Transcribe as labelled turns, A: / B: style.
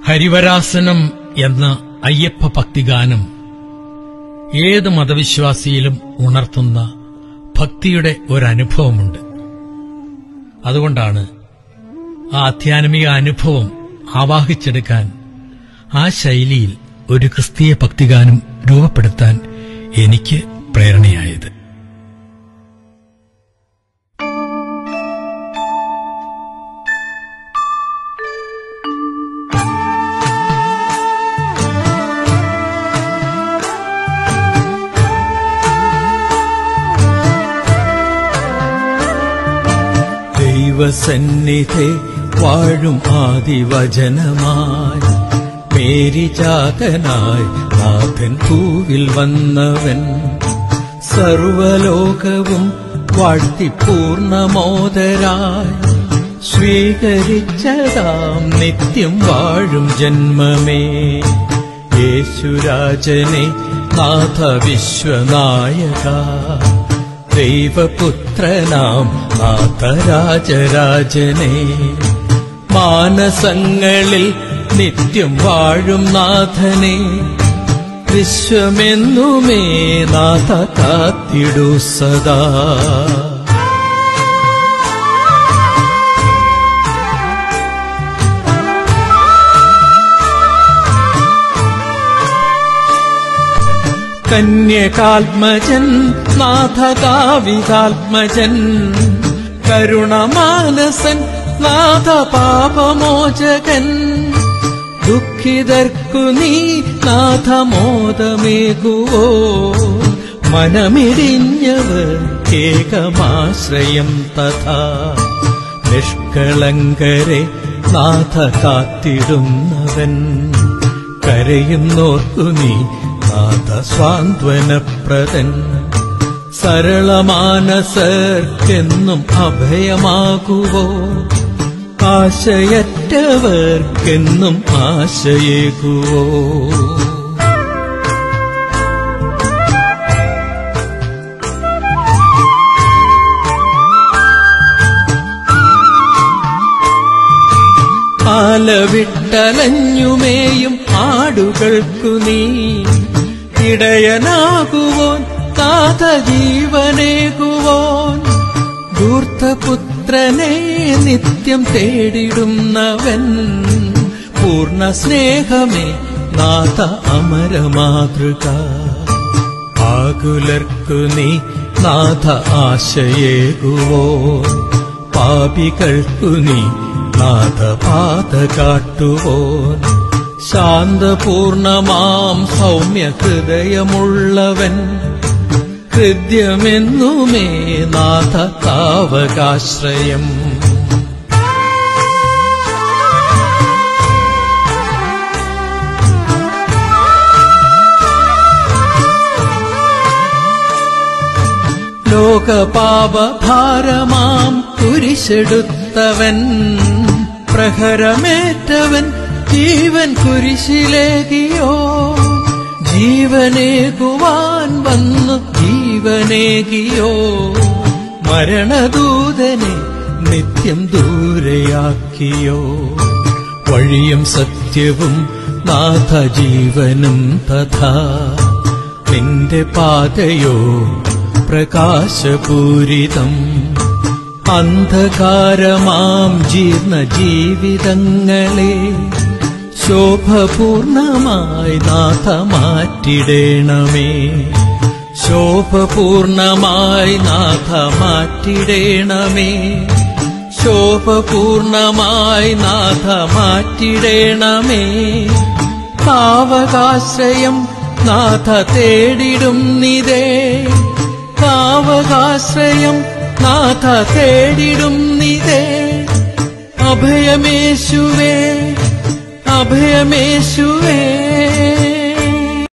A: ഹരിവരാസനം എന്ന അയ്യപ്പ ഭക്തിഗാനം ഏത് മതവിശ്വാസിയിലും ഉണർത്തുന്ന ഭക്തിയുടെ ഒരനുഭവമുണ്ട് അതുകൊണ്ടാണ് ആ ആധ്യാത്മിക അനുഭവം ആവാഹിച്ചെടുക്കാൻ ആ ശൈലിയിൽ ഒരു ക്രിസ്തീയ ഭക്തിഗാനം രൂപപ്പെടുത്താൻ എനിക്ക് പ്രേരണയായത് ദൈവസന്നിധി വാഴും ആദിവചനമായി മേരിജാതനായി നാഥൻ പൂവിൽ വന്നവൻ സർവലോകവും വാഴ്ത്തി പൂർണ്ണമോദരായി സ്വീകരിച്ചതാം നിത്യം വാഴും ജന്മമേ യേശുരാജനെ നാഥ വിശ്വനായക ദൈവപുത്രനാം നാഥരാജരാജനെ മാനസങ്ങളിൽ നിത്യം വാഴും നാഥനെ വിശ്വമെന്നുമേ നാഥ കാത്തിടു സദാ കന്യകാത്മജൻ നാഥകാവിതാത്മജൻ കരുണമാനസൻ നാഥ പാപമോചകൻ ദുഃഖിതർക്കു നീ നാഥമോദമേകുവോ മനമിടിഞ്ഞവർ ഏകമാശ്രയം തഥാ നിഷ്കളങ്കരെ നാഥ കാത്തിടുന്നവൻ കരയുന്നോർക്കു നീ നാഥ സ്വാന്തനപ്രദൻ സരളമാനസർക്കെന്നും അഭയമാകുവോ ആശയറ്റവർക്കെന്നും ആശയേകുവോ ആലവിട്ടലഞ്ഞുമേയും ആടുകൾക്കു നീ ഇടയനാകുവോൻ താത ജീവനേകുവോൻ ധൂർത്തപുത്രനെ നിത്യം തേടിടുന്നവൻ പൂർണ്ണ സ്നേഹമേ നാഥ അമരമാതൃക ആകുലർക്കു നീ നാഥ ആശയേകുവോ പാപികൾക്കു നീ നാഥപാത കാട്ടുവോൻ ശാന്തപൂർണമാം സൗമ്യ ഹൃദയമുള്ളവൻ ഹൃദ്യമെന്നുമേ നാഥ താവകാശ്രയം ലോകപാപഭാരമാം കുരിശെടുത്തവൻ പ്രഹരമേറ്റവൻ ജീവൻ കുരിശിലേകിയോ ജീവനേകുവാൻ വന്നു ജീവനേകിയോ മരണദൂതനെ നിത്യം ദൂരെയാക്കിയോ വഴിയും സത്യവും നാഥ ജീവനും തഥാ നിന്റെ പാതയോ പ്രകാശപൂരിതം അന്ധകാരമാം ജീർണ ജീവിതങ്ങളെ ശോഭപൂർണമായി നാഥ മാറ്റിടേണമേ ശോഭപൂർണമായി നാഥ മാറ്റിടേണമേ ശോഭപൂർണമായി നാഥ മാറ്റിടേണമേ പാവകാശ്രയം നാഥ തേടിടും നിതേ പാവകാശ്രയം നാഥ തേടിടും നിതേ അഭയമേശുവേ അഭയമേശുവേ